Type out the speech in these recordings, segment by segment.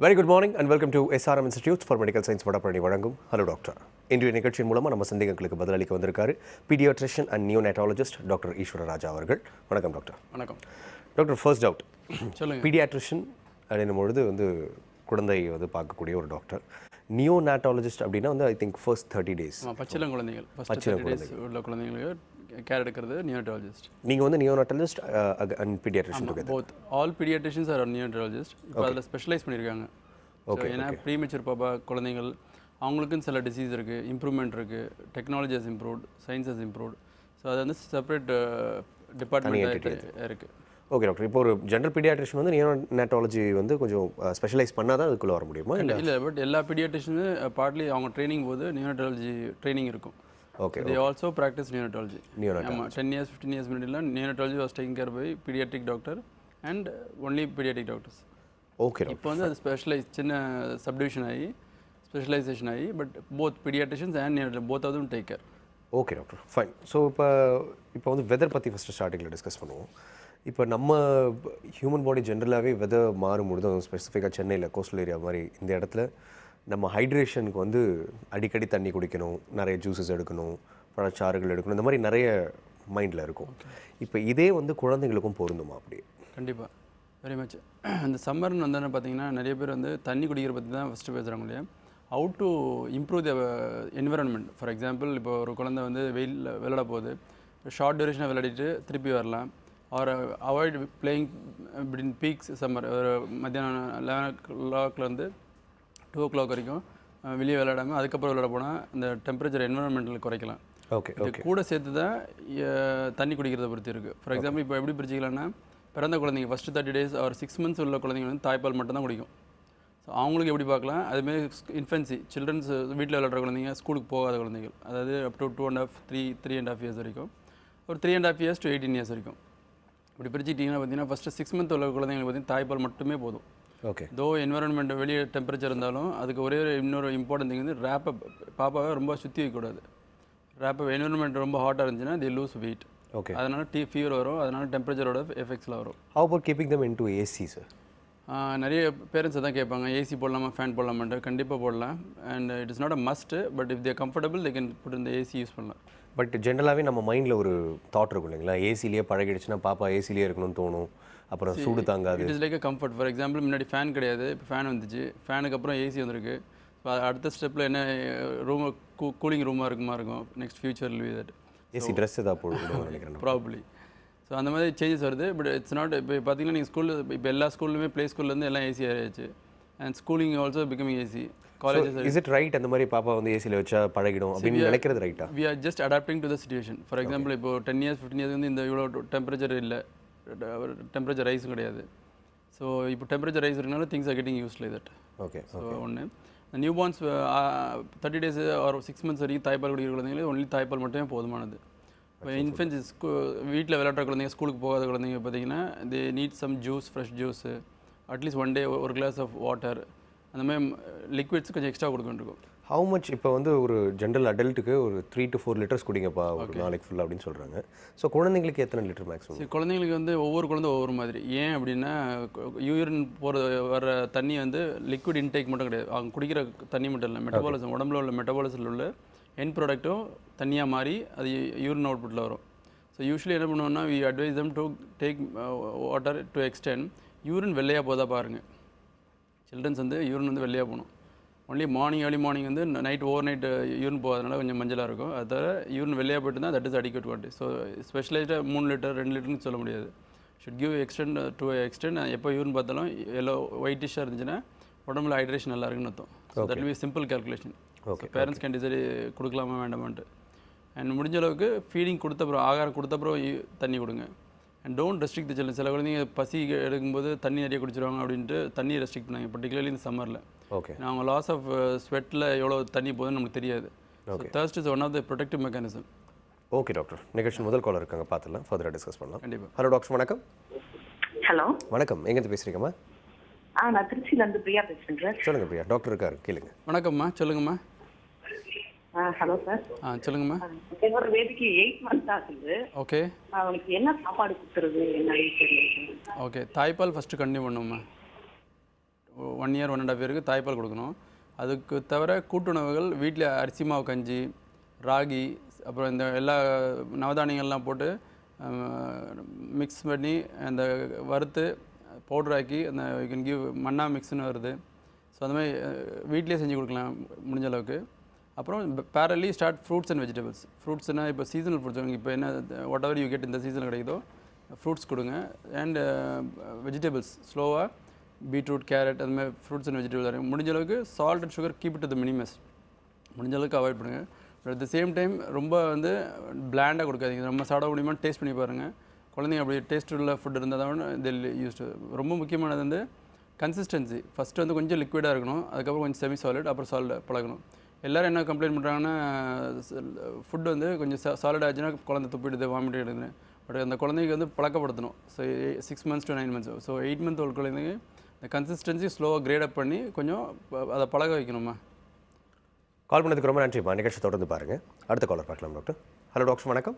Very good morning and welcome to SRM institute for medical science Vadapalani வழங்கும் hello doctor இன்றைய நிகழ்ச்சியின் மூலமாக நம்ம சந்தேகங்களுக்கு பதிலளிக்க வந்திருக்காரு பீடியாட்ரிஷியன் அண்ட் நியோநேட்டாலஜிஸ்ட் டாக்டர் ஈஸ்வர ராஜா அவர்கள் வணக்கம் டாக்டர் வணக்கம் டாக்டர் ஃபர்ஸ்ட் டவுட் சொல்லுங்க பீடியாட்ரிஷியன் அப்படின்னும் பொழுது வந்து குழந்தை வந்து பார்க்கக்கூடிய ஒரு டாக்டர் நியோநேட்டாலஜிஸ்ட் அப்படின்னா வந்து I think first thirty days ஆமாம் பச்சிளம் குழந்தைகள் ஃபர்ஸ்ட் தேர்ட்டி டேஸ் உள்ள குழந்தைங்களுக்கு கேர் எடுக்கிறது நியோட்டாலஜிஸ்ட் நீங்கள் வந்து neonatologist and paediatrician both all paediatricians are neonatologist இப்போ அதில் ஸ்பெஷலைஸ் பண்ணியிருக்காங்க So, ஏன்னா ப்ரீமெச்சூர் பாப்பா குழந்தைகள் அவங்களுக்குன்னு சில டிசீஸ் இருக்குது இம்ப்ரூவ்மெண்ட் இருக்குது technology has improved science has improved so அது வந்து செப்பரேட் டிபார்ட்மெண்ட் இருக்குது ஓகே டாக்டர் இப்போ ஒரு ஜென்ரல் பீடியாட்ரிஷியன் வந்து நியோநேட்டாலஜி வந்து கொஞ்சம் ஸ்பெஷலைஸ் பண்ணால் தான் அதுக்குள்ளே வர முடியுமா இல்லை இல்லை பட் எல்லா பீடியாட்ரிஷனும் பார்ட்லி அவங்க ட்ரைனிங் போது நியோட்டாலஜி ட்ரைனிங் இருக்கும் okay they also practice neonatology Neonatology. ஆமாம் டென் இயர்ஸ் ஃபிஃப்டீன் இயர்ஸ் முன்னாடிலாம் neonatology was taking care by paediatric doctor and only paediatric doctors okay doctor இப்போ வந்து அது ஸ்பெஷலைஸ் சின்ன சப்டிவிஷன் ஆகி ஸ்பெஷலைசேஷன் ஆகி but both paediatricians and both அதுவும் take care okay doctor fine so இப்போ இப்போ வந்து வெதர் பற்றி ஃபஸ்ட்டு ஸ்டார்டிங்கில் டிஸ்கஸ் பண்ணுவோம் இப்போ நம்ம ஹியூமன் பாடி ஜென்ரலாகவே வெதர் மாறும்பொழுது அதுவும் ஸ்பெசிஃபிக்காக சென்னையில் கோஸ்டல் ஏரியா மாதிரி இந்த இடத்துல நம்ம ஹைட்ரேஷனுக்கு வந்து அடிக்கடி தண்ணி குடிக்கணும் நிறைய ஜூஸஸ் எடுக்கணும் பழச்சாறுகள் எடுக்கணும் இந்த மாதிரி நிறைய மைண்டில் இருக்கும் இப்போ இதே வந்து குழந்தைங்களுக்கும் பொருந்துமா அப்படியே கண்டிப்பாக வெரி மச் இந்த சம்மர்னு வந்து பார்த்தீங்கன்னா நிறைய பேர் வந்து தண்ணி குடிக்கிற பற்றி தான் ஃபஸ்ட்டு பேசுகிறாங்க இல்லையா how to improve the environment for example இப்போ ஒரு குழந்தை வந்து வெயிலில் விளையாட போகுது ஷார்ட் டியூரேஷனாக விளையாடிட்டு திருப்பி வரலாம் அவர் avoid playing between peaks summer ஒரு மத்தியானம் லெவன் ஓ கிளாக்லேருந்து டூ ஓ கிளாக் வரைக்கும் அஹ், வெளியே விளையாடாமல் அதுக்கப்புறம் விளையாட போனால் அந்த டெம்பரேச்சர் என்விரான்மெண்டல் குறைக்கலாம் ஓகே இது கூட சேர்த்து தான் அஹ், தண்ணி குடிக்கிறத பொறுத்து இருக்குது ஃபார் எக்ஸாம்பிள் இப்போ எப்படி பிரிச்சுக்கலாம்னா பிறந்த குழந்தைங்க ஃபஸ்ட்டு தேர்ட்டி டேஸ் ஒரு சிக்ஸ் மந்த்ஸ் உள்ள குழந்தைங்க வந்து தாய்ப்பால் மட்டும் தான் குடிக்கும் ஸோ அவங்களுக்கு எப்படி பார்க்கலாம் அதுமாரி இன்ஃபென்சி சில்ட்ரன்ஸ் வீட்டில் விளையாடுற குழந்தைங்க ஸ்கூலுக்கு போகாத குழந்தைகள் அதாவது up to two and half three three and half years வரைக்கும் ஒரு three and half years to eighteen years வரைக்கும் இப்படி பிரிச்சுக்கிட்டிங்கன்னா பார்த்தீங்கன்னா ஃபஸ்ட்டு சிக்ஸ் மந்த் உள்ள குழந்தைங்களுக்கு பார்த்தீங்கன்னா தாய்ப்பால் மட்டுமே போதும் ஓகே தோ என்வரன்மெண்ட் வெளியே டெம்பரேச்சர் இருந்தாலும் அதுக்கு ஒரே ஒரு இன்னொரு இம்பார்ட்டன்ட் திங் வந்து ரேப்பை பாப்பாவை ரொம்ப சுற்றி வைக்கக்கூடாது ரேப்பை என்வரன்மெண்ட் ரொம்ப ஹாட்டாக இருந்துச்சுன்னா தி லூஸ் வெயிட் ஓகே அதனால டீ ஃபீவர் வரும் அதனால டெம்பரேச்சரோட எஃபெக்ட்ஸில் வரும் how about keeping them into AC sir ஆஹ் நிறைய பேரண்ட்ஸ் தான் கேட்பாங்க ஏசி போடலாமா ஃபேன் போடலாமான்ட்டு கண்டிப்பாக போடலாம் and it is not a must but if they comfortable they can put இந்த ஏசி யூஸ் பண்ணலாம் பட் ஜென்ரலாகவே நம்ம மைண்டில் ஒரு தாட் இருக்கும் இல்லைங்களா ஏசிலேயே பழகிடுச்சுன்னா பாப்பா ஏசிலேயே இருக்கணும்னு தோணும் அப்புறம் சூடு தாங்காது it is like a comfort for example முன்னாடி ஃபேன் கிடையாது இப்போ ஃபேன் வந்துச்சு ஃபேனுக்கு அப்புறம் ஏசி வந்திருக்கு இப்போ அடுத்த ஸ்டெப்பில் என்ன ரூம் கூ கூலிங் ரூமாக இருக்குமா இருக்கும் next future will that AC dress ஏதாவது போடுவோம் நினைக்கிறேன் நான். ப்ராபப்ளி ஸோ அந்த மாதிரி சேஞ்சஸ் வருது பட் இட்ஸ் நாட் இப்போ பார்த்தீங்கன்னா நீங்கள் ஸ்கூலில் இப்போ எல்லா ஸ்கூல்லுமே ப்ளே ஸ்கூல்லேருந்து எல்லாம் ஏசி ஆயாச்சு and schooling also becoming AC colleges is it right அந்த மாதிரி பாப்பா வந்து ஏசியில் வச்சா பழகிடும் அப்படின்னு நினைக்கிறது ரைட்டா we are just adapting to the situation for example இப்போ டென் இயர்ஸ் ஃபிஃப்டின் இயர்ஸ் வந்து இந்த இவ்வளோ டெம்பரேச்சர் இல்லை டெம்பரேச்சர் ரைஸும் கிடையாது ஸோ இப்போ டெம்பரேச்சர் ரைஸ் இருக்கனால things are getting used like that okay so ஒன்று நியூ பார்ன்ஸ் தேர்ட்டி டேஸ் ஒரு சிக்ஸ் மந்த்ஸ் வரைக்கும் தாய்ப்பால் குடிக்கிற குழந்தைங்களுக்கு ஒன்லி தாய்ப்பால் மட்டுமே போதுமானது இப்போ இன்ஃபென்ட்ஸ் வீட்டில் விளையாடுற குழந்தைங்க ஸ்கூலுக்கு போகாத குழந்தைங்க பார்த்தீங்கன்னா they need some juice fresh juice at least one day ஒரு கிளாஸ் ஆஃப் வாட்டர் அந்த மாதிரி லிக்விட்ஸ் கொஞ்சம் எக்ஸ்ட்ரா கொடுக்கணும் ஹவு மச் இப்போ வந்து ஒரு ஜென்ரல் அடல்ட்டுக்கு ஒரு த்ரீ டு ஃபோர் லிட்டர்ஸ் குடிங்கப்பா ஒரு நாளைக்கு ஃபுல்லாக அப்படின்னு சொல்கிறாங்க ஸோ குழந்தைங்களுக்கு எத்தனை லிட்டர் மேக்ஸிமம் சரி குழந்தைங்களுக்கு வந்து ஒவ்வொரு குழந்தை ஒவ்வொரு மாதிரி ஏன் அப்படின்னா யூரின் போகிற வர தண்ணி வந்து லிக்விட் இன்டேக் மட்டும் கிடையாது அவங்க குடிக்கிற தண்ணி மட்டும் இல்லை மெட்டபாலிசம் உடம்புல உள்ள மெட்டபாலிசத்தில் உள்ள என் ப்ராடக்ட்டும் தனியாக மாறி அது யூரின் அவுட்புட்டில் வரும் ஸோ யூஸ்வலி என்ன பண்ணுவோம்னா we advise them to take water to extent urine வெள்ளையாக போதா பாருங்கள் சில்ட்ரன்ஸ் வந்து யூரின் வந்து வெள்ளையாக போகணும் ஒன்லி மார்னிங் ஏர்லி மார்னிங் வந்து நைட் ஓவர் நைட் யூரின் போகாதனால கொஞ்சம் மஞ்சளாக இருக்கும் அது தவிர யூரின் வெளியாக போயிட்டு தான் that is adequate quantity so ஸ்பெஷலைஸ்டாக மூணு லிட்டர் ரெண்டு லிட்டர்னு சொல்ல முடியாது should give extent to extent எப்போ யூரின் பார்த்தாலும் எல்லோ ஒயிட்டிஷாக இருந்துச்சுன்னா உடம்புல ஹைட்ரேஷன் நல்லா இருக்குன்னு அர்த்தம் so that be simple calculation Okay, parents can decide கொடுக்கலாமா வேண்டாமான்ட்டு அண்ட் முடிஞ்ச அளவுக்கு ஃபீடிங் கொடுத்தப்புறம் ஆகாரம் கொடுத்தப்புறம் யூ- தண்ணி கொடுங்க and don't restrict the children சில குழந்தைங்க பசி எடுக்கும்போது தண்ணி நிறைய குடிச்சிருவாங்க அப்படின்ட்டு தண்ணி ரெஸ்ட்ரிக்ட் பண்ணாங்க பர்டிகுலர்லி இந்த சம்மரில் ஓகே அவங்க லாஸ் ஆஃப் ஸ்வெட்டில் எவ்வளோ தண்ணி போகுதுன்னு நமக்கு தெரியாது thirst is one of the protective mechanism okay doctor நிகழ்ச்சி முதல் காலர் இருக்காங்க பார்த்துலாம் ஃபர்தராக டிஸ்கஸ் பண்ணலாம் கண்டிப்பாக ஹலோ டாக்டர் வணக்கம் ஹலோ வணக்கம் எங்கேருந்து பேசுகிறீங்கம்மா ஆ நான் திருச்சியில இருந்து பிரியா பேசுறேன் சார் சொல்லுங்கள் பிரியா டாக்டர் இருக்காரு கேளுங்க வணக்கம்மா சொல்லுங்கம்மா ஆ ஹலோ சார் ஆ சொல்லுங்கம்மா என்னோட பேபிக்கு எயிட் மந்த்ஸ் ஆகுது ஓகே அவனுக்கு என்ன சாப்பாடு கொடுத்துறது என்னன்னு தெரியல ஓகே தாய்ப்பால் ஃபஸ்ட்டு கண்டினியூ பண்ணுவோம்மா one year one and half இயருக்கு தாய்ப்பால் கொடுக்கணும் அதுக்கு தவிர கூட்டுணவுகள் வீட்டில் அரிசி மாவு கஞ்சி ராகி அப்புறம் இந்த எல்லா நவதானியங்கள்லாம் போட்டு மிக்ஸ் பண்ணி அந்த வறுத்து பவுடர் ஆக்கி அந்த யூ கேன் கிவ் மன்னா மிக்ஸ்னு வருது ஸோ அந்த மாதிரி வீட்லேயே செஞ்சு கொடுக்கலாம் முடிஞ்ச அளவுக்கு அப்புறம் parallelly start fruits and vegetables ஃப்ரூட்ஸ்னால் இப்போ சீசனல் ஃப்ரூட்ஸ் இப்போ என்ன வாட் எவர் யூ கெட் இந்த சீசனில் கிடைக்குதோ ஃப்ரூட்ஸ் கொடுங்க அண்ட் வெஜிடபிள்ஸ் ஸ்லோவாக பீட்ரூட் கேரட் அந்த மாதிரி ஃப்ரூட்ஸ் அண்ட் வெஜிடபிள்ஸ் முடிஞ்ச அளவுக்கு salt and sugar keep it the minimum முடிஞ்ச அளவுக்கு அவாய்ட் பண்ணுங்கள் but at the same time ரொம்ப வந்து பிளாண்டாக கொடுக்காதீங்க நம்ம சாப்பிட முடியுமா டேஸ்ட் பண்ணி பாருங்கள் குழந்தைங்க அப்படி டேஸ்ட் உள்ள ஃபுட் இருந்தால் தான் தெல் யூஸ் ரொம்ப முக்கியமானது வந்து கன்சிஸ்டன்சி ஃபஸ்ட்டு வந்து கொஞ்சம் லிக்விடாக இருக்கணும் அதுக்கப்புறம் கொஞ்சம் செமி சாலிட் அப்புறம் சால்ட் பழகணும் எல்லோரும் என்ன கம்ப்ளைண்ட் பண்ணுறாங்கன்னா ஃபுட் வந்து கொஞ்சம் சாலிட் ஆச்சுன்னா குழந்தை துப்பிடுது வாமிட் எடுக்குது பட் அந்த குழந்தைக்கு வந்து பழக்கப்படுத்தணும் so six months to nine months so eight month ஒரு குழந்தைங்க இந்த கன்சிஸ்டன்சி ஸ்லோவாக கிரேட் அப் பண்ணி கொஞ்சம் ப- அதை பழக வைக்கணுமா கால் பண்ணதுக்கு ரொம்ப நன்றிம்மா நிகழ்ச்சி தொடர்ந்து பாருங்க அடுத்த காலர் பார்க்கலாம் டாக்டர் ஹலோ டாக்டர் வணக்கம்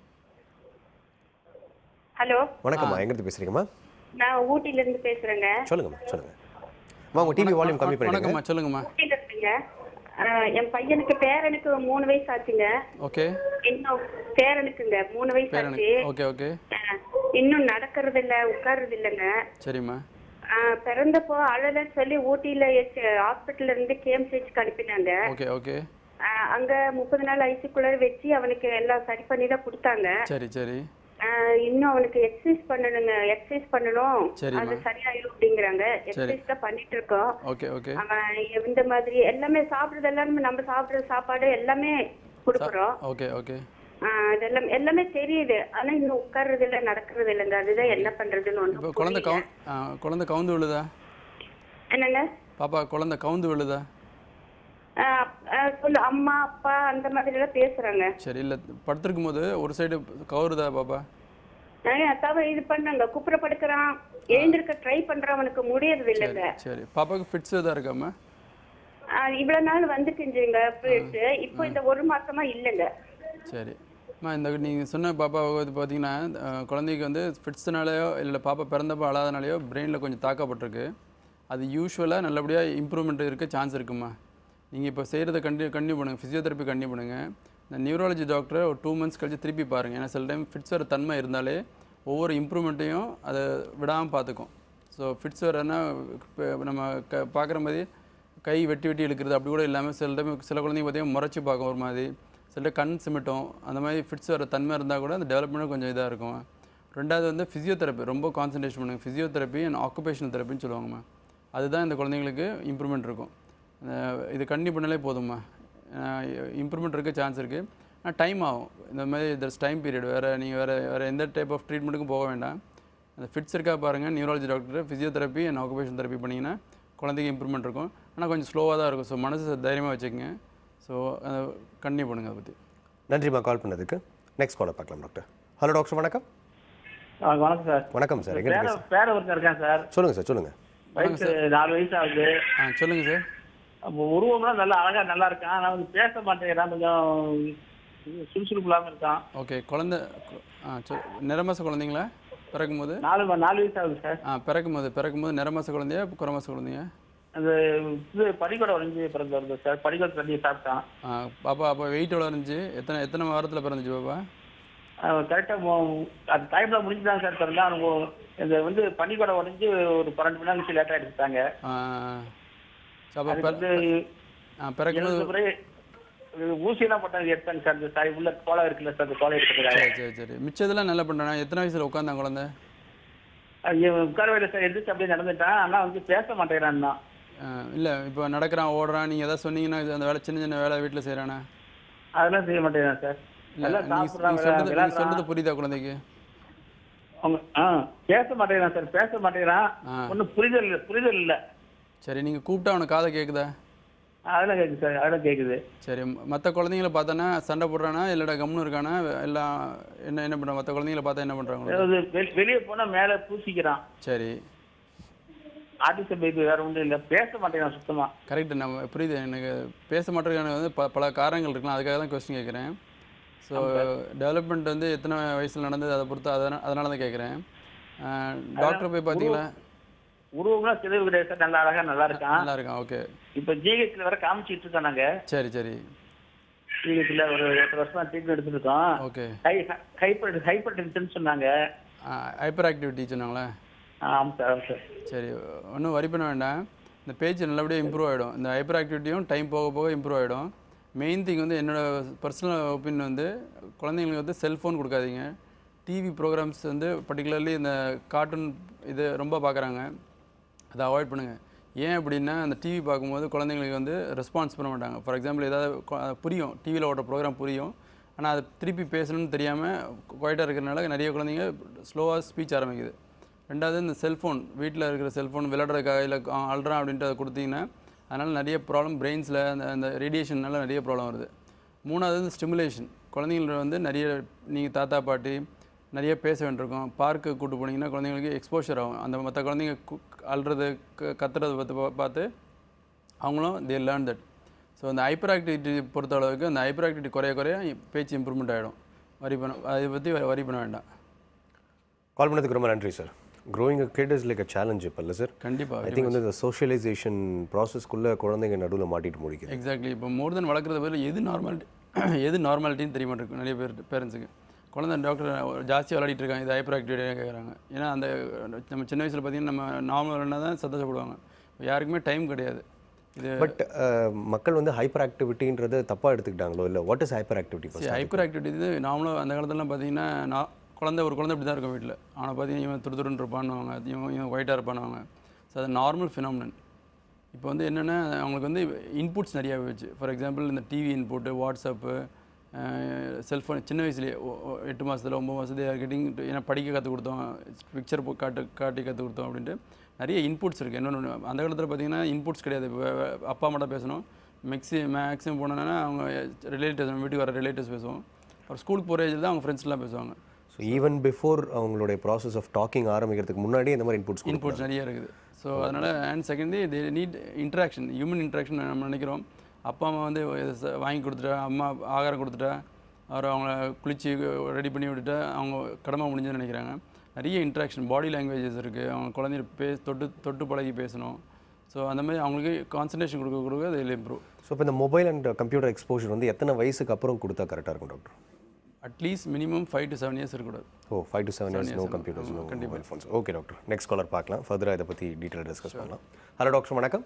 ஹலோ வணக்கம்மா எங்கிருந்து பேசுறீங்கம்மா நான் ஊட்டில இருந்து பேசுறேங்க சொல்லுங்கம்மா சொல்லுங்க அம்மா உங்க டிவி வால்யூம் கம்மி பண்ணிடுங்க வணக்கம்மா சொல்லுங்கம்மா ஊட்டில இருந்துங்க ஆஹ் என் பையனுக்கு பேரனுக்கு மூணு வயசு ஆச்சுங்க ஓகே இன்னும் பேரனுக்குங்க மூணு வயசு ஆச்சு ஓகே ஓகே ஆஹ் இன்னும் நடக்கிறது இல்ல உட்கார்றது இல்லைங்க சரிம்மா ஆஹ் பிறந்தப்போ அழலன்னு சொல்லி ஊட்டியில ஹாஸ்பிட்டல்ல இருந்து கேஎம்சிஹெச்க்கு அனுப்பினாங்க ஓகே ஓகே ஆஹ் அங்க முப்பது நாள் ஐசிக்குள்ள வச்சு அவனுக்கு எல்லாம் சரி பண்ணி தான் கொடுத்தாங்க சரி சரி ஆஹ் இன்னும் அவனுக்கு எக்ஸசைஸ் பண்ணணுங்க எக்ஸசைஸ் பண்ணணும் சரிம்மா. அது சரியாயிடும் அப்படிங்கிறாங்க எக்ஸசைஸ் தான் பண்ணிட்டு இருக்கோம் ஓகே ஓகே அவன் இந்த மாதிரி எல்லாமே சாப்பிடுறது எல்லாமே நம்ம சாப்பிடுற சாப்பாடு எல்லாமே கொடுக்குறோம் ஓகே ஓகே ஆஹ் அதெல்லாம் எல்லாமே தெரியுது ஆனா இன்னும் உட்கார்றது இல்ல நடக்கிறது இல்லைங்க அதுதான் என்ன பண்றதுன்னு இப்போ ஒண்ணு குழந்தை கவு ஆ, குழந்தை கவுந்து விழுதா என்னங்க பாப்பா குழந்தை கவுந்து விழுதா ஆஹ் ஆஹ் சொல்லு அம்மா அப்பா அந்த மாதிரி எல்லாம் பேசுறாங்க சரி இல்லை படுத்திருக்கும் போது ஒரு சைடு கவுருதா பாப்பா ஆஹ் தவிர இது பண்ணாங்க குப்புற படுக்கிறான் எழுந்திருக்க ட்ரை பண்றான் அவனுக்கு முடியறது இல்லைங்க சரி பாப்பாவுக்கு ஃபிட்ஸ் எதாவது இருக்காம்மா ஆஹ் இவ்வளவு நாள் வந்துட்டுச்சுங்க ஃபிட்ஸ் இப்போ இந்த ஒரு மாசமா இல்லைங்க சரி அம்மா இந்த நீங்கள் சொன்ன பாப்பா இது பார்த்தீங்கன்னா அஹ், குழந்தைக்கு வந்து ஃபிட்ஸ்னாலேயோ இல்லை பாப்பா பிறந்தப்போ அழாதனாலேயோ பிரெயினில் கொஞ்சம் தாக்கப்பட்டிருக்கு அது யூஸ்வலாக நல்லபடியாக இம்ப்ரூவ்மெண்ட் இருக்க சான்ஸ் இருக்குமா நீங்கள் இப்போ செய்கிறத கண்டினியூ கண்டினியூ பண்ணுங்கள் ஃபிசியோதெரப்பி கண்டினியூ பண்ணுங்கள் இந்த நியூராலஜி டாக்டரை ஒரு டூ மந்த்ஸ் கழிச்சு திருப்பி பாருங்கள் ஏன்னா சில டைம் ஃபிட்ஸ் வர தன்மை இருந்தாலே ஒவ்வொரு இம்ப்ரூவ்மெண்ட்டையும் அதை விடாமல் பார்த்துக்கும் ஸோ ஃபிட்ஸ் வரனா இப்போ நம்ம க பார்க்குற மாதிரி கை வெட்டி வெட்டி இழுக்கிறது அப்படி கூட இல்லாமல் சில டைம் சில குழந்தைங்க பார்த்தீங்கன்னா முறைச்சி பார்க்கும் ஒரு மாதிரி சில time கண் சிமிட்டும் அந்த மாதிரி ஃபிட்ஸ் வர தன்மை இருந்தால் கூட அந்த டெவலப்மெண்ட் கொஞ்சம் இதாக இருக்கும் ரெண்டாவது வந்து ஃபிசியோதெரப்பி ரொம்ப கான்சன்ட்ரேஷன் பண்ணுங்க ஃபிசியோதெரப்பி அண்ட் ஆக்குபேஷனல் தெரப்பின்னு சொல்லுவாங்கம்மா அதுதான் இந்த குழந்தைங்களுக்கு இம்ப்ரூவ்மெண்ட் இருக்கும் அஹ் இது கண்டினியூ பண்ணாலே போதும்மா இம்ப்ரூவ்மெண்ட் இருக்க சான்ஸ் இருக்குது ஆனால் டைம் ஆகும் இந்த மாதிரி தர்ஸ் டைம் பீரியட் வேறு நீங்கள் வேறு வேறு எந்த டைப் ஆஃப் ட்ரீட்மெண்ட்டுக்கும் போக வேண்டாம் அந்த ஃபிட்ஸ் இருக்கா பாருங்கள் neurology doctor physiotherapy and occupation therapy பண்ணிங்கன்னா குழந்தைக்கு இம்ப்ரூவ்மெண்ட் இருக்கும் ஆனால் கொஞ்சம் ஸ்லோவாக தான் இருக்கும் ஸோ மனசு தைரியமாக வச்சுக்கோங்க ஸோ அதை கண்டினியூ பண்ணுங்க அதை பற்றி நன்றிம்மா கால் பண்ணதுக்கு நெக்ஸ்ட் காலை பார்க்கலாம் டாக்டர் ஹலோ டாக்டர் வணக்கம் ஆ, வணக்கம் சார் வணக்கம் சார் எங்க பேர பேச பேர ஒருத்தர் இருக்கேன் சார் சொல்லுங்க சார் சொல்லுங்க வயசு நாலு வயசு ஆகுது ஆ சொல்லுங்கள் சார் அப்போ உருவம்லாம் நல்லா அழகா நல்லா இருக்கான் ஆனால் வந்து பேச மாட்டேங்கிறான் கொஞ்சம் சுறுசுறுப்பு இல்லாமல் இருக்கான் ஓகே குழந்த ஆ சொல் நிறமாச குழந்தைங்களா பிறக்கும் போது நாலு ம- நாலு வயசு ஆகுது சார் ஆ பிறக்கும் போது பிறக்கும் போது நிறமாச குழந்தையா குறமாச குழந்தையா அந்த இது படிக்கடை உடஞ்சி பிறந்து வருது சார் படிக்கடை தண்ணி சாப்பிட்டான் ஆ பாப்பா அப்போ வெயிட் எவ்வளோ இருந்துச்சு எத்தனை எத்தனை வாரத்தில் பிறந்துச்சு பாப்பா கரெக்டாக அந்த டைமில் முடிஞ்சுதான் சார் பிறந்தான் அவனுக்கு இந்த வந்து பனிக்கூடை உடஞ்சி ஒரு பன்னெண்டு மணி நேரம் கழிச்சு லேட்டாக எடுத்துட்டாங்க ஆ ஸோ அப்போ அதுக்கு வந்து ஆ பிறக்கும் போது எழுந்த பிறகு இது ஊசியெல்லாம் போட்டாங்க எடுத்தாங்க சார் இந்த சாய் உள்ள கோலம் இருக்குல்ல சார் அந்த கோலம் எடுத்துக்கிறாங்க சரி சரி சரி மிச்சதெல்லாம் நல்லா பண்ணுறானா எத்தனை வயசில் உட்காந்தான் குழந்தை உட்காரவையில் சார் எந்திரிச்சு அப்படியே நடந்துட்டான் ஆனால் வந்து பேச மாட்டேங்கிறான் தான் இல்லை இப்போ நடக்கிறான் ஓடுறான் நீங்கள் எதாவது சொன்னீங்கன்னா இது அந்த வேலை சின்ன சின்ன வேலை வீட்டில் செய்கிறானா அதெல்லாம் செய்ய மாட்டேங்கிறான் சார் இல்லை நல்லா நீங்கள் சாப்பிட்றான் சொல்கிறது நீங்கள் விளையாடுறான் சொல்கிறது புரியுதா குழந்தைக்கு அவங்க ஆ பேச மாட்டேங்கிறான் சார் பேச மாட்டேங்கிறான் ஆ. ஒன்றும் புரிதல் இல்லை புரிதல் இல்லை சரி நீங்கள் கூப்பிட்டா அவனுக்கு காதை கேட்குதா அதெல்லாம் கேட்குது சார் அதெல்லாம் கேட்குது சரி மற்ற குழந்தைங்கள பார்த்தோன்னா சண்டை போடுறானா இல்லைடா கம்னு இருக்கானா எல்லாம் என்ன என்ன பண்ணுறான் மற்ற குழந்தைங்கள பார்த்தா என்ன பண்ணுறாங்க அதாவது வெ- வெளியே போனால் மேலே பூசிக்கிறான் சரி ஆட்டிசம் பேபி வேற ஒன்றும் இல்லை பேச மாட்டேங்கிறான் சுத்தமாக கரெக்ட் நம்ம புரியுது எனக்கு பேச மாட்டேங்கான வந்து ப பல காரணங்கள் இருக்கலாம் அதுக்காக தான் கொஸ்டின் கேட்குறேன் ஸோ டெவலப்மெண்ட் வந்து எத்தனை வயசில் நடந்தது அதை பொறுத்து அதனால் அதனால தான் கேட்குறேன் டாக்டர் போய் பார்த்தீங்களா உருவம்லாம் சிதைவு கிடையாது சார் நல்லா அழகா நல்லா இருக்கான் நல்லா இருக்கான் ஓகே இப்ப ஜிஹெச்ல வர காமிச்சிட்டு இருக்கோம் நாங்க சரி சரி ஜிஹெச்ல ஒரு எட்டு வருஷமா ட்ரீட்மெண்ட் எடுத்துருக்கோம் ஓகே ஹை ஹைப்பர் ஹைப்பர் டென்ஷன் சொன்னாங்க ஹைப்பர் ஆக்டிவிட்டி சொன்னாங்களே ஆ, ஆமாம் சார் ஆமாம் சார் சரி ஒன்றும் வரி பண்ண வேண்டாம் இந்த பேஜ் நல்லபடியாக இம்ப்ரூவ் ஆகிடும் இந்த ஹைப்பர் ஆக்டிவிட்டியும் டைம் போக போக இம்ப்ரூவ் ஆகிடும் மெயின் திங் வந்து என்னோட பர்சனல் ஒப்பீனியன் வந்து குழந்தைங்களுக்கு வந்து செல்ஃபோன் கொடுக்காதீங்க டிவி ப்ரோக்ராம்ஸ் வந்து பர்டிகுலர்லி இந்த கார்ட்டூன் இது ரொம்ப பார்க்குறாங்க அதை அவாய்ட் பண்ணுங்கள் ஏன் அப்படின்னா அந்த டிவி பார்க்கும்போது குழந்தைங்களுக்கு வந்து ரெஸ்பான்ஸ் பண்ண மாட்டாங்க ஃபார் எக்ஸாம்பிள் ஏதாவது கொ- புரியும் டிவியில் ஓடுற ப்ரோக்ராம் புரியும் ஆனால் அது திருப்பி பேசணும்னு தெரியாமல் குவைட்டாக இருக்கிறனால நிறைய குழந்தைங்க ஸ்லோவாக ஸ்பீச் ஆரம்பிக்குது ரெண்டாவது இந்த செல்ஃபோன் வீட்டில் இருக்கிற செல்ஃபோன் விளையாடுறதுக்காக இல்லை அல்றான் அப்படின்ட்டு அதை கொடுத்தீங்கன்னா அதனால் நிறைய ப்ராப்ளம் பிரெயின்ஸில் அந்த அந்த ரேடியேஷன்னால நிறைய ப்ராப்ளம் வருது மூணாவது வந்து ஸ்டிமுலேஷன் குழந்தைங்கள வந்து நிறைய நீங்கள் தாத்தா பாட்டி நிறைய பேச வேண்டியிருக்கும் பார்க்கு கூட்டு போனீங்கன்னா குழந்தைங்களுக்கு எக்ஸ்போஷர் ஆகும் அந்த மற்ற குழந்தைங்க கு- அழுறது க- கத்துறது பார்த்து பா- பார்த்து அவங்களும் தே லேர்ன் தட் ஸோ அந்த ஹைப்பர் ஆக்டிவிட்டி பொறுத்த அளவுக்கு அந்த ஹைப்பர் ஆக்டிவிட்டி குறைய குறைய பேச்சு இம்ப்ரூவ்மெண்ட் ஆகிடும் வரி பண்ண அதை பற்றி வரி பண்ண வேண்டாம் கால் பண்ணதுக்கு ரொம்ப நன்றி sir growing a kid is like a challenge இப்போ இல்லை சார் கண்டிப்பாக ஐ திங்க் வந்து இந்த சோஷியலைசேஷன் ப்ராசஸ்க்குள்ளே குழந்தைங்க நடுவில் மாட்டிட்டு முடிக்குது எக்ஸாக்ட்லி இப்போ மோர் தென் வளர்க்குறது பதில் எது நார்மாலிட்டி எது நார்மாலிட்டின்னு தெரிய மாட்டேருக்கு நிறைய பேர் பேரண்ட்ஸுக்கு குழந்தை டாக்டர் ஜாஸ்தியாக விளையாடிட்டு இருக்காங்க இது ஹைப்பர் ஆக்டிவிட்டியாக கேட்குறாங்க ஏன்னா அந்த நம்ம சின்ன வயசில் பார்த்தீங்கன்னா நம்ம நார்மல் தான் சந்தோஷப்படுவாங்க இப்போ யாருக்குமே டைம் கிடையாது இது பட் மக்கள் வந்து ஹைப்பர் ஆக்டிவிட்டின்றது தப்பாக எடுத்துக்கிட்டாங்களோ இல்லை what is hyperactivity hyperactivity இது நார்மலாக அந்த காலத்துலலாம் பார்த்தீங்கன்னா நான் குழந்தை ஒரு குழந்தை இப்படி தான் இருக்கும் வீட்டில் அவனை பார்த்தீங்கன்னா இவன் துரு துருன்னு இருப்பான்னுவாங்க இவன் இவன் ஒயிட்டாக இருப்பானுவாங்க ஸோ அது நார்மல் ஃபினாமினன் இப்போ வந்து என்னென்னா அவங்களுக்கு வந்து இன்புட்ஸ் நிறையா போச்சு ஃபார் எக்ஸாம்பிள் இந்த டிவி இன்புட்டு வாட்ஸ்அப்பு செல்ஃபோன் சின்ன வயசுலேயே ஒ- ஒ- எட்டு மாதத்தில் ஒம்பது மாதத்துல கெட்டிங் ஏன்னா படிக்க கற்றுக் கொடுத்தோம் பிக்சர் காட்டு காட்டி கற்றுக் கொடுத்தோம் அப்படின்ட்டு நிறைய இன்புட்ஸ் இருக்குது இன்னொன்று அந்த காலத்தில் பார்த்தீங்கன்னா இன்புட்ஸ் கிடையாது இப்போ அப்பா மட்டும் பேசணும் மேக்ஸி மேக்ஸிமம் போனோன்னா அவங்க ரிலேட்டிவ்ஸ் வீட்டுக்கு வர ரிலேட்டிவ்ஸ் பேசுவோம் அப்புறம் ஸ்கூலுக்கு போகிற ஏஜில் தான் அவங்க ஃப்ரெண்ட்ஸ்லாம் பேசுவாங்க ஸோ ஈவன் பிஃபோர் அவங்களுடைய ப்ராசஸ் ஆஃப் டாக்கிங் ஆரம்பிக்கிறதுக்கு முன்னாடி இந்த மாதிரி இன்புட்ஸ் இன்புட்ஸ் நிறைய இருக்குது ஸோ அதனால் and secondly they need interaction human interaction நம்ம நினைக்கிறோம் அப்பா அம்மா வந்து இதை ச- வாங்கி கொடுத்துட்டா அம்மா ஆகாரம் கொடுத்துட்டா அவர் அவங்கள குளித்து ரெடி பண்ணி விட்டுட்டா அவங்க கடமை முடிஞ்சுன்னு நினைக்கிறாங்க நிறைய இன்ட்ராக்ஷன் பாடி லாங்குவேஜஸ் இருக்குது அவங்க குழந்தைய பே தொட்டு தொட்டு பழகி பேசணும் ஸோ அந்த மாதிரி அவங்களுக்கு கான்சன்ட்ரேஷன் கொடுக்க கொடுக்க அதில் இம்ப்ரூவ் ஸோ இப்போ இந்த மொபைல் அண்ட் கம்ப்யூட்டர் எக்ஸ்போஷர் வந்து எத்தனை வயசுக்கு அப்புறம் கொடுத்தா கரெக்டாக இருக்கும் doctor at least minimum five to seven years இருக்கக்கூடாது oh five to seven years no computers no mobile phones okay doctor next caller பார்க்கலாம் ஃபர்தராக இதை பற்றி டீட்டெயில் டிஸ்கஸ் பண்ணலாம் ஹலோ டாக்டர் வணக்கம்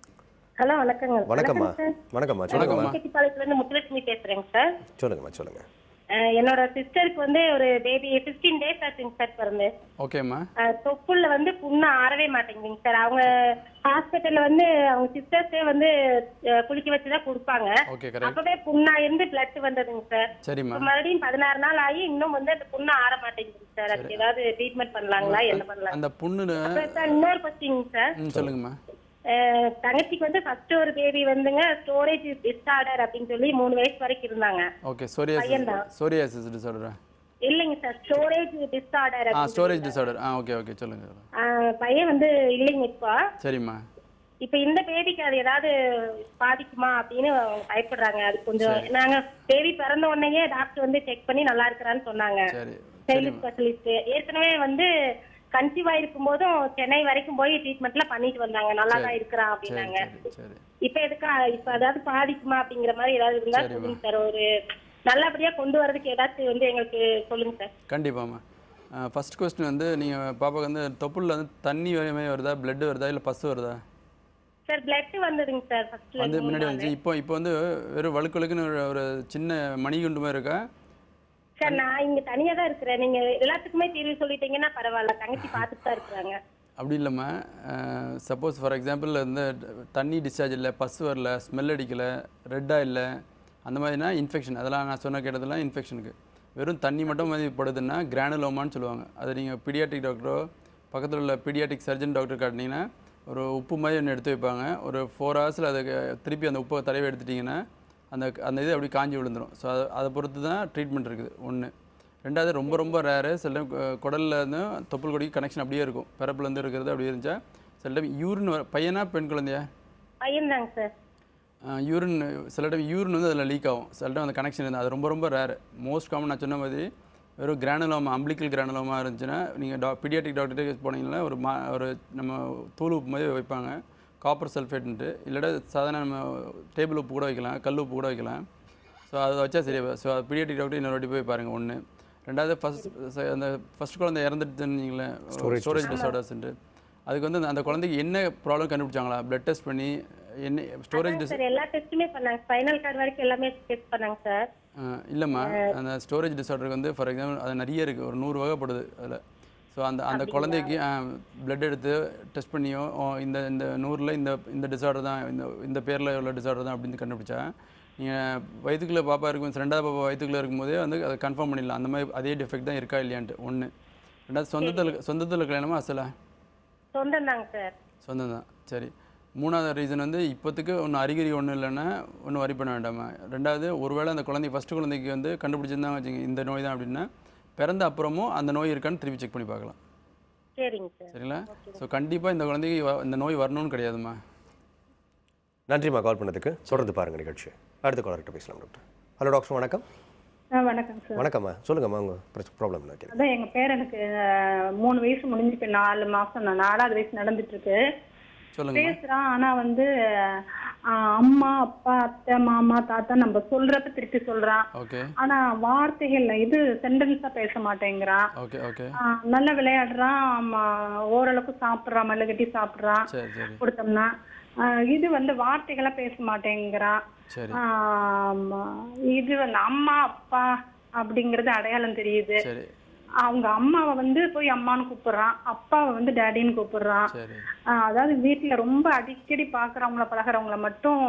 ஹலோ வணக்கங்க வணக்கம்மா வணக்கம்மா சொல்லுங்கம்மா செட்டிப்பாளையத்துல இருந்து முத்துலட்சுமி பேசுறேங்க சார் சொல்லுங்கம்மா சொல்லுங்க அஹ் என்னோட சிஸ்டருக்கு வந்து ஒரு பேபி 15 டேஸ் ஆச்சுங்க சார் பிறந்து ஓகேம்மா அஹ் தொப்புள்ள வந்து புண்ணு ஆறவே மாட்டேங்குதுங்க சார் அவங்க ஹாஸ்பிட்டல்ல வந்து அவங்க சிஸ்டர்ஸே வந்து அஹ், குளிக்க வச்சுதான் கொடுப்பாங்க ஓகே கரெக்ட் அப்பவே புண்ணா இருந்து பிளட் வந்ததுங்க சார் சரிம்மா இப்ப மறுபடியும் பதினாறு நாள் ஆகி இன்னும் வந்து அந்த புண்ணு ஆற மாட்டேங்குதுங்க சார் அதுக்கு ஏதாவது ட்ரீட்மெண்ட் பண்ணலாங்களா என்ன பண்ணலாம் அந்த புண்ணு அப்புறம் சார் இன்னொரு கொஸ்டின் சார் ம் சொல்லுங்கம்மா அஹ், தங்கச்சிக்கு வந்து ஃபர்ஸ்ட் ஒரு பேபி வந்துங்க ஸ்டோரேஜ் டிஸ்ஆர்டர் அப்படின்னு சொல்லி மூணு வயசு வரைக்கும் இருந்தாங்க ஓகே சோரியாசிஸ் பையன்தான். சோரியாசிஸ் டிசார்டரா இல்லைங்க சார் ஸ்டோரேஜ் டிஸ்ஆர்டர் ஆ ஸ்டோரேஜ் டிசார்டர் ஆ ஓகே ஓகே சொல்லுங்கள் பையன் வந்து இல்லைங்க இப்போ சரிம்மா இப்ப இந்த பேபிக்கு அது ஏதாவது பாதிக்குமா அப்படின்னு பயப்படுறாங்க அது கொஞ்சம் நாங்க பேபி பிறந்த உடனேயே டாக்டர் வந்து செக் பண்ணி நல்லா இருக்கிறான்னு சொன்னாங்க சரி சைல்டு ஸ்பெஷலிஸ்ட் ஏற்கனவே வந்து கன்சீவ் ஆயிருக்கும் போதும் சென்னை வரைக்கும் போய் ட்ரீட்மெண்ட்ல பண்ணிட்டு வந்தாங்க நல்லா தான் இருக்கிறான் அப்படின்னாங்க சரி சரி இப்ப எதுக்கா இப்ப அதாவது பாதிக்குமா அப்படிங்கிற மாதிரி ஏதாவது இருந்தா சொல்லுங்க சார் ஒரு நல்லபடியா கொண்டு வரதுக்கு ஏதாச்சும் வந்து எங்களுக்கு சொல்லுங்க சார் கண்டிப்பாம்மா ஃபர்ஸ்ட் கொஸ்டின் வந்து நீங்கள் பாப்பாக்கு வந்து தொப்புளில் வந்து தண்ணி வரையுமே வருதா blood வருதா இல்லை பஸ் வருதா சார் பிளட் வந்ததுங்க சார் ஃபர்ஸ்ட்ல வந்து முன்னாடி வந்துச்சு இப்போ இப்போ வந்து வெறும் வழுக்கழுக்குன்னு ஒரு ஒரு சின்ன மணிகுண்டு மாதிரி இருக்கா சார் நான் இங்க தனியா தான் இருக்கிறேன் நீங்க எல்லாத்துக்குமே தீர்வு சொல்லிட்டீங்கன்னா பரவாயில்ல தங்கச்சி பார்த்துட்டு தான் இருக்கிறாங்க அப்படி இல்லைம்மா சப்போஸ் ஃபார் எக்ஸாம்பிள் வந்து தண்ணி டிஸ்சார்ஜ் இல்லை பஸ் வரல ஸ்மெல் அடிக்கலை ரெட்டாக இல்லை அந்த மாதிரினா இன்ஃபெக்ஷன் அதெல்லாம் நான் சொன்ன கேட்டதெல்லாம் இன்ஃபெக்ஷனுக்கு வெறும் தண்ணி மட்டும் மாதிரி படுதுன்னா கிரானுலோமான்னு சொல்லுவாங்க அதை நீங்கள் பீடியாட்ரிக் டாக்டரோ பக்கத்தில் உள்ள பீடியாட்ரிக் சர்ஜன் டாக்டர் காட்டினீங்கன்னா ஒரு உப்பு மாதிரி ஒன்று எடுத்து வைப்பாங்க ஒரு ஃபோர் ஹவர்ஸில் அதுக்கு திருப்பி அந்த உப்பை தடவி எடுத்துட்டிங்கன்னா அந்த அந்த இது அப்படி காஞ்சி விழுந்துடும் ஸோ அதை அதை பொறுத்து தான் ட்ரீட்மெண்ட் இருக்குது ஒன்று ரெண்டாவது ரொம்ப ரொம்ப ரேரு சில டைம் குடலில் இருந்து தொப்புள் கொடிக்கு கனெக்ஷன் அப்படியே இருக்கும் பிறப்புலேருந்து இருக்கிறது அப்படியே இருந்துச்சா சில டைம் யூரின் பையனா பெண் குழந்தையா பையன் தாங்க சார் யூரின் சில டைம் யூரின் வந்து அதில் லீக் ஆகும் சில டைம் அந்த கனெக்ஷன் இருந்தால் அது ரொம்ப ரொம்ப ரேரு மோஸ்ட் காமன் நான் சொன்ன மாதிரி வெறும் கிரானுலோமா அம்பிளிக்கல் கிரானுலோமா இருந்துச்சுன்னா நீங்கள் டா பீடியாட்ரிக் டாக்டர்கிட்ட போனீங்கன்னா ஒரு மா ஒரு நம்ம தூள் உப்பு மாதிரி வைப்பாங்க காப்பர் சல்ஃபேட்ன்ட்டு இல்லைடா சாதாரண நம்ம டேபிள் உப்பு கூட வைக்கலாம் கல் உப்பு கூட வைக்கலாம் ஸோ அதை வச்சா சரியா ஸோ பீடியாட்ரிக் டாக்டர் இன்னொரு வாட்டி போய் பாருங்கள் ஒன்று ரெண்டாவது ஃபஸ்ட் அந்த ஃபஸ்ட் குழந்தை இறந்துட்டுன்னீங்களே ஸ்டோரேஜ் டிஸார்டர்ஸ்ன்ட்டு அதுக்கு வந்து அந்த- அந்த குழந்தைக்கு என்ன ப்ராப்ளம் கண்டுபிடிச்சாங்களா பிளட் டெஸ்ட் பண்ணி என்ன ஸ்டோரேஜ் டிஸ் சார் எல்லா டெஸ்ட்டுமே பண்ணாங்க ஸ்பைனல் கார்டு வரைக்கும் எல்லாமே டெஸ்ட் பண்ணாங்க சார் இல்லைம்மா அந்த ஸ்டோரேஜ் டிஸார்டருக்கு வந்து ஃபார் எக்ஸாம்பிள் அது நிறைய இருக்குது ஒரு நூறு வகைப்படுது அதில் ஸோ அந்த அந்த குழந்தைக்கு பிளட் எடுத்து டெஸ்ட் பண்ணியோ ஓ, இந்த இந்த நூறில் இந்த இந்த டிஸார்டர் தான் இந்த இந்த பேரில் உள்ள டிஸார்டர் தான் அப்படின்னு கண்டுபிடிச்சா நீங்கள் வயிற்றுக்குள்ளே பாப்பா இருக்கும் ரெண்டாவது பாப்பா வயிற்றுக்குள்ளே இருக்கும்போதே வந்து அதை கன்ஃபார்ம் பண்ணிடலாம் அந்த மாதிரி அதே டிஃபெக்ட் தான் இருக்கா இல்லையான்ட்டு ஒன்று ரெண்டாவது சொந்தத்தில் சொந்தத்தில் கல்யாணமா அசலா சொந்தம் தாங்க சார் சொந்தம் தான் சரி மூணாவது ரீசன் வந்து இப்போத்துக்கு ஒன்றும் அறிகுறி ஒன்றும் இல்லைன்னா ஒன்றும் வரி பண்ண வேண்டாமா ரெண்டாவது ஒருவேளை அந்த குழந்தை ஃபஸ்ட்டு குழந்தைக்கு வந்து கண்டுபிடிச்சிருந்தாங்க வச்சுங்க இந்த நோய் தான் அப்படின்னா பிறந்த அப்புறமும் அந்த நோய் இருக்கான்னு திருப்பி செக் பண்ணி பார்க்கலாம் சரிங்க சார் சரிங்களா ஸோ கண்டிப்பாக இந்த குழந்தைக்கு வ- இந்த நோய் வரணும்னு கிடையாதும்மா நன்றிம்மா கால் பண்ணதுக்கு தொடர்ந்து பாருங்க நிகழ்ச்சி அடுத்த காலர்கிட்ட பேசலாம் டாக்டர் ஹலோ டாக்டர் வணக்கம் ஆ வணக்கம் சார் வணக்கம்மா சொல்லுங்கம்மா உங்கள் ப்ராப்ளம் என்ன கேட்குறேன் அதான் எங்க பேரனுக்கு அஹ், மூணு வயசு முடிஞ்சு இப்ப நாலு மாசம் நான் நாலாவது வயசு நடந்துட்டு இருக்கு சொல்லுங்கம்மா பேசுறான் ஆனா வந்து அஹ், அம்மா அப்பா அத்தை மாமா தாத்தா நம்ம சொல்றத திருப்பி சொல்றான் ஓகே ஆனா வார்த்தைகள்ல இது சென்டென்ஸா பேச மாட்டேங்கிறான் ஓகே ஓகே அஹ், நல்லா விளையாடுறான் ஆமா, ஓரளவுக்கு சாப்பிடுறான் மல்லு கட்டி சாப்பிடுறான் சரி சரி கொடுத்தோம்னா அஹ், இது வந்து வார்த்தைகளா பேச மாட்டேங்கிறான் சரி ஆமா. இது வந்து அம்மா அப்பா அப்படிங்கறது அடையாளம் தெரியுது சரி அவங்க அம்மாவை வந்து போய் அம்மான்னு கூப்பிடுறான் அப்பாவை வந்து டேடின்னு கூப்பிடுறான் சரி ஆஹ் அதாவது வீட்டுல ரொம்ப அடிக்கடி பாக்குறவங்கள பழகுறவங்கள மட்டும்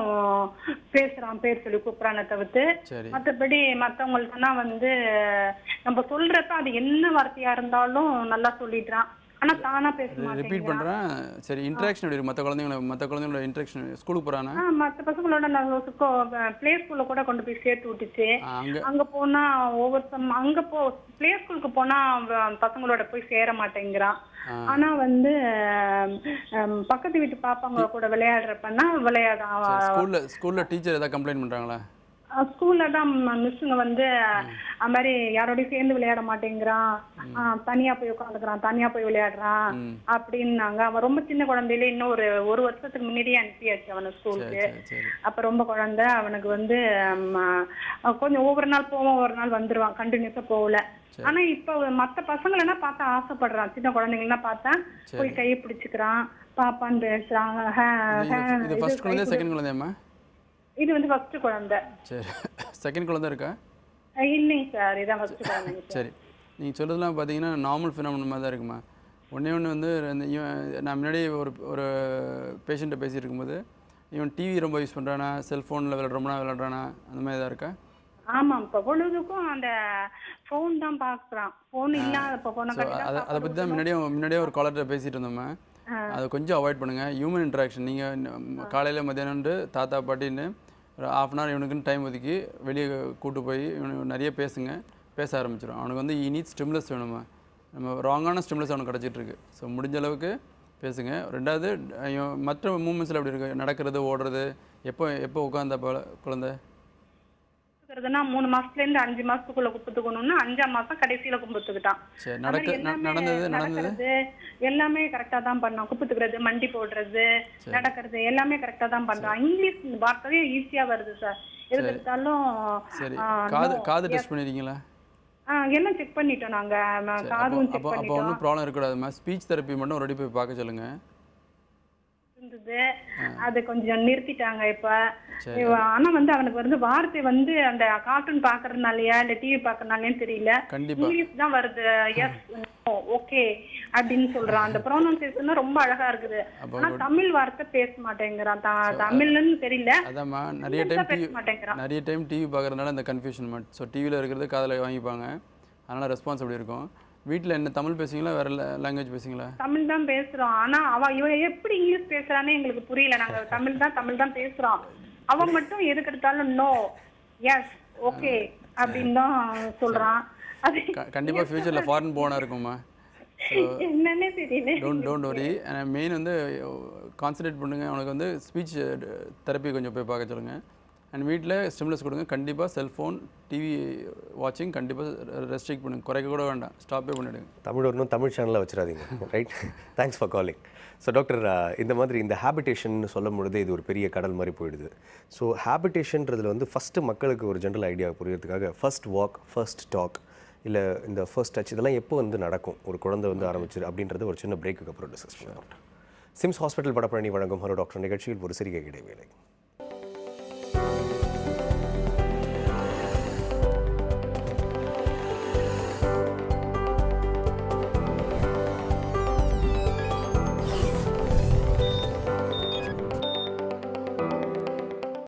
பேசுறான் பேர் சொல்லி கூப்பிடுறானே தவிர்த்து சரி மத்தபடி மத்தவங்கள்ட்டனா வந்து நம்ம சொல்றப்ப அது என்ன வார்த்தையா இருந்தாலும் நல்லா சொல்லிடுறான் ஆனா தானா பேச ரிப்பீட் மாட்டேங்கிறான் பண்ணுறேன் சரி இன்ட்ராக்ஷன் எப்படி மற்ற குழந்தைங்கள மற்ற குழந்தைங்களோட இன்ட்ராக்ஷன் ஸ்கூலுக்கு போகிறானா ஆஹ் மத்த பசங்களோட நான் பிளே ஸ்கூல்ல கூட கொண்டு போய் சேர்த்து விட்டுச்சு அங்கே அங்க போனா ஒவ்வொருத்தம் அங்க போ பிளே ஸ்கூலுக்கு போனா அவன் பசங்களோட போய் சேர மாட்டேங்கிறான் ஆனா வந்து ஹம், ஹம், பக்கத்து வீட்டு பாப்பாங்க கூட விளையாடுறப்பன்னா விளையாடான் ஸ்கூலில் ஸ்கூலில் டீச்சர் ஏதாவது கம்ப்ளைண்ட் பண்ணுறாங்களா ஸ்கூல்ல தான் மிஸ்ஸுங்க வந்து அது மாதிரி யாரோடயும் சேர்ந்து விளையாட மாட்டேங்கிறான் ஆஹ், தனியா போய் உட்காந்துக்கிறான் தனியா போய் விளையாடுறான் அப்படின்னாங்க அவன் ரொம்ப சின்ன குழந்தையில இன்னும் ஒரு ஒரு வருஷத்துக்கு முன்னாடியே அனுப்பியாச்சு அவனை ஸ்கூலுக்கு சரி சரி அப்ப ரொம்ப குழந்தை அவனுக்கு வந்து ஆம், அஹ், கொஞ்சம் ஒவ்வொரு நாள் போவான் ஒரு நாள் வந்துருவான் கண்டினியூஸா போகல ஆனா இப்ப மத்த பசங்களனா பார்த்தா ஆசைப்படுறான் சின்ன குழந்தைங்கலாம் பார்த்தா போய் கையை பிடிச்சுக்கிறான் பாப்பான்னு பேசுறான் ஹே, இது ஹே, இது இது ஃபர்ஸ்ட் கை குழந்தையா பிடி- செகண்ட் குழந்தையாம்மா இது வந்து ஃபர்ஸ்ட் குழந்தை சரி செகண்ட் குழந்தை இருக்கா அஹ், இல்லைங்க சார் இதான் ஃபர்ஸ்ட் குழந்தைங்க சார் சரி நீங்கள் சொல்கிறதுலாம் பார்த்தீங்கன்னா நார்மல் ஃபினாமினல் மாதிரி தான் இருக்குமா ஒன்றே ஒன்று வந்து இந்த இவன் நான் முன்னாடி ஒரு ஒரு பேஷண்ட்டை பேசிட்டு இருக்கும்போது இவன் டிவி ரொம்ப யூஸ் பண்ணுறானா செல்ஃபோனில் விளையாடுறோம்னா விளையாடுறானா அந்த மாதிரி தான் இருக்கா ஆமா இப்ப பொழுதுக்கும் அந்த போன் தான் பாக்குறான் போன் இல்லாத போன ஸோ அதை அதை பற்றி தான் முன்னாடியே முன்னாடியே ஒரு காலர்கிட்ட பேசிகிட்டு இருந்தோம்மா அதை கொஞ்சம் அவாய்ட் பண்ணுங்கள் ஹியூமன் இன்ட்ராக்ஷன் நீங்கள் காலையில் மத்தியானம்ட்டு தாத்தா பாட்டின்னு ஒரு ஆஃப் அன் ஹவர் இவனுக்குன்னு டைம் ஒதுக்கி வெளியே கூட்டு போய் இவனுக்கு நிறைய பேசுங்க பேச ஆரம்பிச்சிடும் அவனுக்கு வந்து இனீட் ஸ்டிம்லஸ் வேணுமா நம்ம ராங்கான ஸ்டிம்லஸ் அவனுக்கு கிடச்சிட்டு இருக்கு ஸோ முடிஞ்ச அளவுக்கு பேசுங்க ரெண்டாவது இவன் மற்ற மூமெண்ட்ஸில் எப்படி இருக்கு நடக்கிறது ஓடுறது எப்போ எப்போ உட்காந்த போல குழந்தை கும்புத்துக்கிறதுனா மூணு மாசத்துல இருந்து அஞ்சு மாசத்துக்குள்ள கும்பத்துக்கணும்னா அஞ்சாம் மாசம் கடைசியில கும்பத்துக்கிட்டான் சரி அது நடக்க மாதிரி ந- எல்லாமே நடந்தது நடந்தது நடக்கிறது எல்லாமே கரெக்டா தான் பண்ணான் குப்பத்துக்கிறது மண்டி போடுறது நடக்கிறது எல்லாமே கரெக்டா தான் பண்றான் இங்கிலீஷ் வார்த்தையே ஈஸியா வருது சார் எது எடுத்தாலும் சரி ஆ, காது no, காது yes. டெஸ்ட் பண்ணியிருக்கீங்களா ஆ, எல்லாம் செக் பண்ணிட்டோம் நாங்க ம, சரி, காதும் அப்போ செக் அப்போ அப்போ பண்ணிட்டோம் ஒன்றும் ப்ராப்ளம் இருக்கக்கூடாதுமா ஸ்பீச் தெரப்பி மட்டும் ரெடி போய் பார்க்க சொல்லுங்க இருந்தது அது கொஞ்சம் நிறுத்திட்டாங்க இப்ப சரி. இவ- ஆனா வந்து அவனுக்கு வந்து வார்த்தை வந்து அந்த கார்ட்டூன் பாக்குறதுனாலயா இல்ல டிவி பாக்குறதுனாலயான்னு தெரியல கண்டிப்பா இங்கிலீஷ் தான் வருது எஸ் ஓகே அப்படின்னு சொல்றான் அந்த ப்ரொனன்சியேஷன் ரொம்ப அழகா இருக்குது அப்போ ஆனா தமிழ் வார்த்தை பேச மாட்டேங்கிறான் த- தமிழ்னு தெரியல அதாம்மா நிறைய இங்கிலீஷ்ல டைம் பேச டிவி மாட்டேங்கிறான் நிறைய டைம் டிவி பார்க்குறதுனால இந்த கன்ஃபியூஷன் மட்டும் ஸோ டிவியில் இருக்கிறது காதில் வாங்கிப்பாங்க அதனால் ரெஸ்பான்ஸ் அப்படி இருக்கும் வீட்டில் என்ன தமிழ் பேசுவீங்களா வேறு லாங்குவேஜ் பேசுவீங்களா தமிழ் தான் பேசுறான் ஆனா அவன் இவன் எப்படி இங்கிலீஷ் பேசுறானே எங்களுக்கு புரியல நாங்க தமிழ் தான் தமிழ் தான் பேசுறான் அவன் மட்டும் எதுக்கு எடுத்தாலும் நோ எஸ் ஓகே அப்படின்னு தான் சொல்றான் அது க கண்டிப்பாக ஃப்யூச்சரில் ஃபாரின் போனாக இருக்கும்மா ஸோ என்னன்னே தெரியல டோன்ட் டோன்ட் வரி மெயின் வந்து கான்சன்ட்ரேட் பண்ணுங்க அவனுக்கு வந்து ஸ்பீச் தெரப்பி கொஞ்சம் போய் பார்க்க சொல்லுங்கள் அண்ட் வீட்டில் ஸ்டிமுலஸ் கொடுங்க கண்டிப்பாக செல்ஃபோன் டிவி வாட்சிங் கண்டிப்பாக ரெஸ்ட்ரிக்ட் பண்ணுங்க குறைக்க கூட வேண்டாம் ஸ்டாப்பே பண்ணிவிடுங்க தமிழ் வரணும் தமிழ் சேனலில் வச்சிடாதீங்க right thanks for calling so doctor இந்த மாதிரி இந்த ஹேபிடேஷன் சொல்லும் பொழுது இது ஒரு பெரிய கடல் மாதிரி போயிடுது ஸோ ஹேபிடேஷன்றதுல வந்து ஃபஸ்ட்டு மக்களுக்கு ஒரு ஜென்ரல் ஐடியா புரியறதுக்காக ஃபர்ஸ்ட் வாக் ஃபர்ஸ்ட் டாக் இல்லை இந்த ஃபர்ஸ்ட் டச் இதெல்லாம் எப்போ வந்து நடக்கும் ஒரு குழந்தை வந்து ஆரம்பிச்சு அப்படின்றது ஒரு சின்ன பிரேக்குக்கு அப்புறம் டிஸ்கஸ் பண்ணலாம் டாக்டர் சிம்ஸ் ஹாஸ்பிட்டல் படப்பழனி வழங்கும் ஹலோ டாக்டர் நிகழ்ச்சியில் ஒரு சிறிய இடைவேளை